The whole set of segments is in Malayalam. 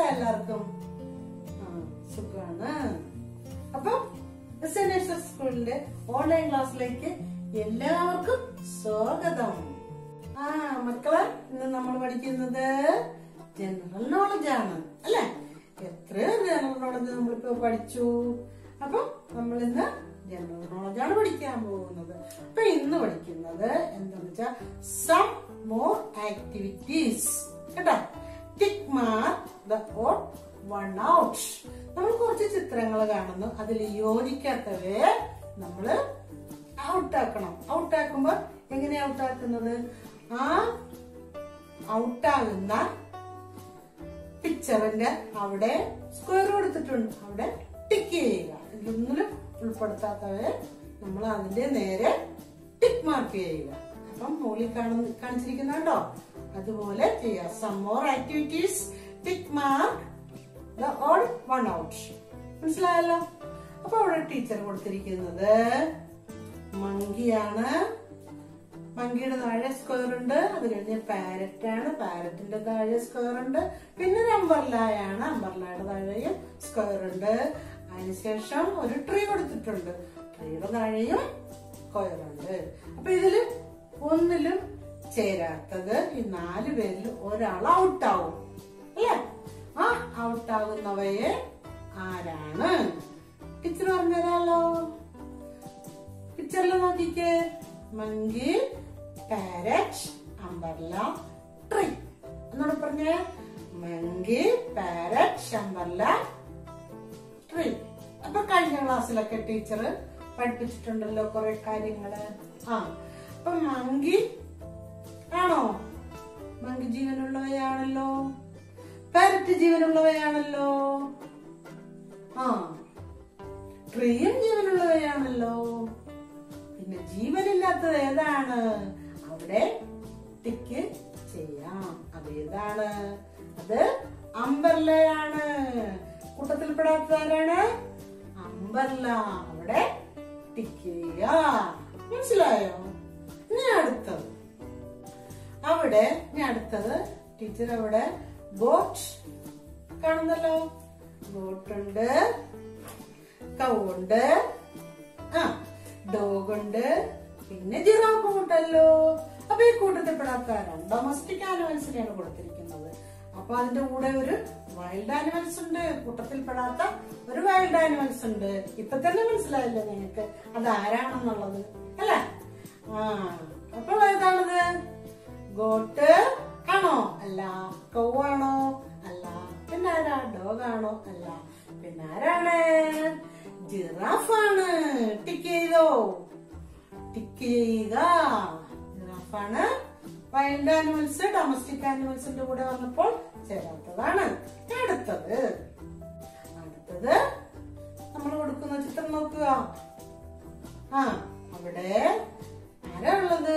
എല്ലാവർക്കും ആ, സുഖാണ് അപ്പൊ എസ് എൻ എസ് എസ് സ്കൂളിന്റെ ഓൺലൈൻ ക്ലാസ്സിലേക്ക് എല്ലാവർക്കും സ്വാഗതം ആ മക്കളെ ഇന്ന് നമ്മൾ പഠിക്കുന്നത് ജനറൽ നോളജ് ആണ് അല്ലെ എത്രയോ ജനറൽ നോളജ് നമ്മളിപ്പോ പഠിച്ചു അപ്പൊ നമ്മൾ ഇന്ന് ജനറൽ നോളജ് ആണ് പഠിക്കാൻ പോകുന്നത് അപ്പൊ ഇന്ന് പഠിക്കുന്നത് എന്താന്ന് വെച്ചാൽ സം മോർ ആക്ടിവിറ്റീസ് കേട്ടോ tick mark the odd one out നമ്മൾ കുറച്ച് ചിത്രങ്ങൾ കാണുന്നു അതിൽ യോജിക്കാത്തവയെ നമ്മള് ഔട്ടാക്കണം ഔട്ടാക്കുമ്പോ എങ്ങനെയാ ഔട്ടാക്കുന്നത് ആ ഔട്ടാകുന്ന പിക്ചറിന്റെ അവിടെ സ്ക്വയർ കൊടുത്തിട്ടുണ്ട് അവിടെ ടിക്ക് ചെയ്യുക ഇതിലൊന്നിലും ഉൾപ്പെടുത്താത്തവരെ നമ്മൾ അതിന്റെ നേരെ ടിക്ക് മാർക്ക് ചെയ്യുക അപ്പം മുകളിൽ കാണുന്ന കാണിച്ചിരിക്കുന്നുണ്ടോ അതുപോലെ ചെയ്യുക some more activities tick mark the odd one out മനസ്സിലായല്ലോ അപ്പൊ അവിടെ ടീച്ചർ കൊടുത്തിരിക്കുന്നത് മങ്കിയാണ് മങ്കിയുടെ താഴെ സ്ക്വയർ ഉണ്ട് അത് കഴിഞ്ഞ് പാരറ്റ് ആണ് പാരറ്റിന്റെ താഴെ സ്ക്വയർ ഉണ്ട് പിന്നെ ഒരു അമ്പർലായാണ് അമ്പർലയുടെ താഴെയും സ്ക്വയർ ഉണ്ട് അതിനുശേഷം ഒരു ട്രീ കൊടുത്തിട്ടുണ്ട് ട്രീയുടെ താഴെയും സ്ക്വയർ ഉണ്ട് അപ്പൊ ഇതില് ഒന്നിലും ചേരാത്തത് ഈ നാല് പേരിൽ ഒരാൾ ഔട്ടാവും അല്ലേ ആ ഔട്ടാകുന്നവയെ ആരാണ് ടീച്ചർ പറഞ്ഞതാലോ പിക്ചറിൽ നോക്കിക്കേ മങ്കി പാരറ്റ് അമ്പർല ട്രീ എന്നോട് പറഞ്ഞേ മങ്കി പാരറ്റ് അമ്പർല ട്രീ അപ്പൊ കഴിഞ്ഞ ക്ലാസ്സിലൊക്കെ ടീച്ചർ പഠിപ്പിച്ചിട്ടുണ്ടല്ലോ കുറെ കാര്യങ്ങള് ആ അപ്പൊ മങ്കി ആണോ മങ്കി ജീവനുള്ളവയാണല്ലോ പാരറ്റ് ജീവനുള്ളവയാണല്ലോ ആ ട്രീയും ജീവനുള്ളവയാണല്ലോ പിന്നെ ജീവനില്ലാത്തത് ഏതാണ് അവിടെ ടിക്ക് ചെയ്യാം അതേതാണ് അത് അമ്പർലയാണ് കൂട്ടത്തിൽപ്പെടാത്തത് ആരാണ് അമ്പർല അവിടെ ടിക്ക് ചെയ്യുക മനസ്സിലായോ ഇനി അടുത്തത് അവിടെ ഇനി അടുത്തത് ടീച്ചർ അവിടെ ബോട്ട് കാണുന്നല്ലോ ബോട്ടുണ്ട് കൗണ്ട് ആ ഡോഗ് ഉണ്ട് പിന്നെ ജിറാഫും ഉണ്ടല്ലോ അപ്പൊ ഈ കൂട്ടത്തിൽപ്പെടാത്ത ആരാണ് ഡൊമസ്റ്റിക് ആനിമൽസിനെയാണ് കൊടുത്തിരിക്കുന്നത് അപ്പൊ അതിന്റെ കൂടെ ഒരു വൈൽഡ് ആനിമൽസ് ഉണ്ട് കൂട്ടത്തിൽപ്പെടാത്ത ഒരു വൈൽഡ് ആനിമൽസ് ഉണ്ട് ഇപ്പൊ തന്നെ മനസ്സിലായല്ലോ നിങ്ങൾക്ക് അത് ആരാണെന്നുള്ളത് അല്ലേ ആ അപ്പൊ ഏതാണത് ഗോട്ട് ആണോ അല്ല കൗവാണോ അല്ല പിന്നെ ആരാ ഡോഗ് ആണോ അല്ല പിന്നെ ആരാണ് ജിറാഫാണ് ടിക്ക് ചെയ്തോ ടിക്ക് ചെയ്യുക ജിറാഫാണ് വൈൽഡ് ആനിമൽസ് ഡൊമസ്റ്റിക് ആനിമൽസിന്റെ കൂടെ വന്നപ്പോൾ ചേരാത്തതാണ് അടുത്തത് അടുത്തത് നമ്മൾ കൊടുക്കുന്ന ചിത്രം നോക്കുക ആ അവിടെ ആരാ ഉള്ളത്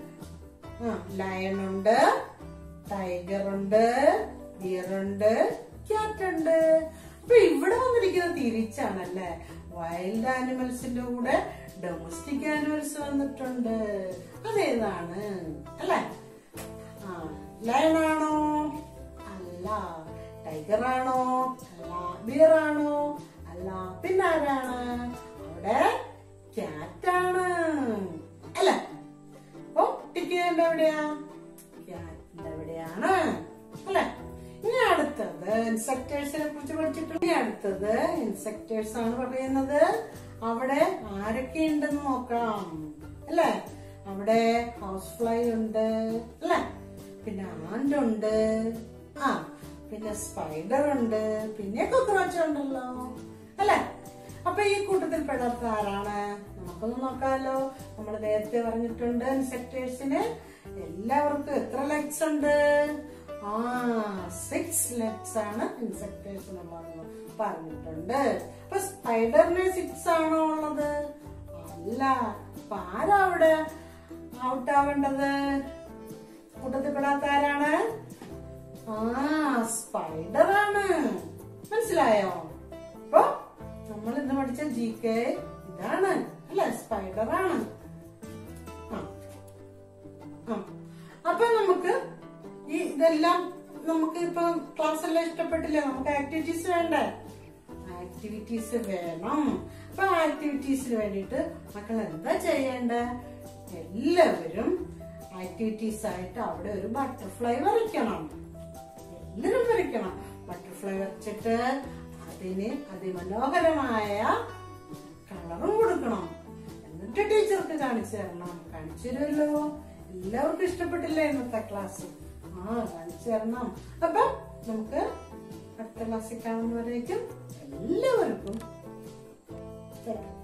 ആ ലയൺ ഉണ്ട് ടൈഗർ ഉണ്ട് ഡിയർ ഉണ്ട് ക്യാറ്റ് ഉണ്ട് അപ്പൊ ഇവിടെ വന്നിരിക്കുന്നത് തിരിച്ചാണല്ലേ വൈൽഡ് ആനിമൽസിന്റെ കൂടെ ഡൊമസ്റ്റിക് ആനിമൽസ് വന്നിട്ടുണ്ട് അതേതാണ് അല്ലേ ആ ലയൺ ആണോ അല്ല ടൈഗർ ആണോ അല്ല ബിയർ ആണോ അല്ല പിന്നെ ആരാണ് അവിടെ ക്യാറ്റ് ആണ് അല്ലേ അപ്പൊ ടിക്കറ്റിന്റെ എവിടെയാ ക്യാറ്റിന്റെ എവിടെയാണ് അല്ലെ ഇനി അടുത്തത് ഇൻസെക്ടേഴ്സിനെ കുറിച്ച് പഠിച്ചിട്ടുണ്ട് ഇനി അടുത്തത് ഇൻസെക്ടേഴ്സ് ആണ് പറയുന്നത് അവിടെ ആരൊക്കെ ഉണ്ടെന്ന് നോക്കാം അല്ലെ അവിടെ ഹൗസ് ഫ്ലൈ ഉണ്ട് അല്ലെ പിന്നെ ആൻഡ് ഉണ്ട് ആ പിന്നെ സ്പൈഡർ ഉണ്ട് പിന്നെ കൊക്രോച്ച് ഉണ്ടല്ലോ അല്ലെ അപ്പൊ ഈ കൂട്ടത്തിൽ പെടാത്ത ആരാണ് നമുക്കൊന്ന് നോക്കാമല്ലോ നമ്മൾ നേരത്തെ പറഞ്ഞിട്ടുണ്ട് ഇൻസെക്ടേഴ്സിന് എല്ലാവർക്കും എത്ര ലെഗ്സ് ഉണ്ട് ആ സിക്സ് ലെഗ്സ് ആണ് ഇൻസെക്ടേഴ്സിന് പറഞ്ഞിട്ടുണ്ട് അപ്പൊ സ്പൈഡറിന് സിക്സ് ആണോ ഉള്ളത് അല്ല അപ്പൊ ആരാ അവിടെ ഔട്ട് ആവേണ്ടത് കൂട്ടത്തിൽ പെടാത്ത ആരാണ് ആ സ്പൈഡർ ആണ് മനസ്സിലായോ അപ്പൊ നമ്മൾ ഇന്ന് പഠിച്ച ജി കെ ഇതാണ് അല്ലെ സ്പൈഡർ ആണ് ആ. ആ. അപ്പൊ നമുക്ക് ഈ ഇതെല്ലാം നമുക്ക് ഇപ്പൊ ക്ലാസ് എല്ലാം ഇഷ്ടപ്പെട്ടില്ലേ നമുക്ക് ആക്ടിവിറ്റീസ് വേണ്ടേ ആക്ടിവിറ്റീസ് വേണം അപ്പൊ ആക്ടിവിറ്റീസിന് വേണ്ടിയിട്ട് മക്കൾ എന്താ ചെയ്യേണ്ടേ എല്ലാവരും ആക്ടിവിറ്റീസ് ആയിട്ട് അവിടെ ഒരു ബട്ടർഫ്ലൈ വരയ്ക്കണം എല്ലാവരും വരയ്ക്കണം ബട്ടർഫ്ലൈ വരച്ചിട്ട് അതിന് അതിമനോഹരമായ കളറും കൊടുക്കണം എന്നിട്ട് ടീച്ചർക്ക് കാണിച്ചു തരണം കാണിച്ചു തരുമല്ലോ എല്ലാവർക്കും ഇഷ്ടപ്പെട്ടില്ലേ ഇന്നത്തെ ക്ലാസ് ആ കാണിച്ചു തരണം അപ്പൊ നമുക്ക് അടുത്ത ക്ലാസ്സിൽ കാണുന്നവരേക്കും എല്ലാവർക്കും തരാം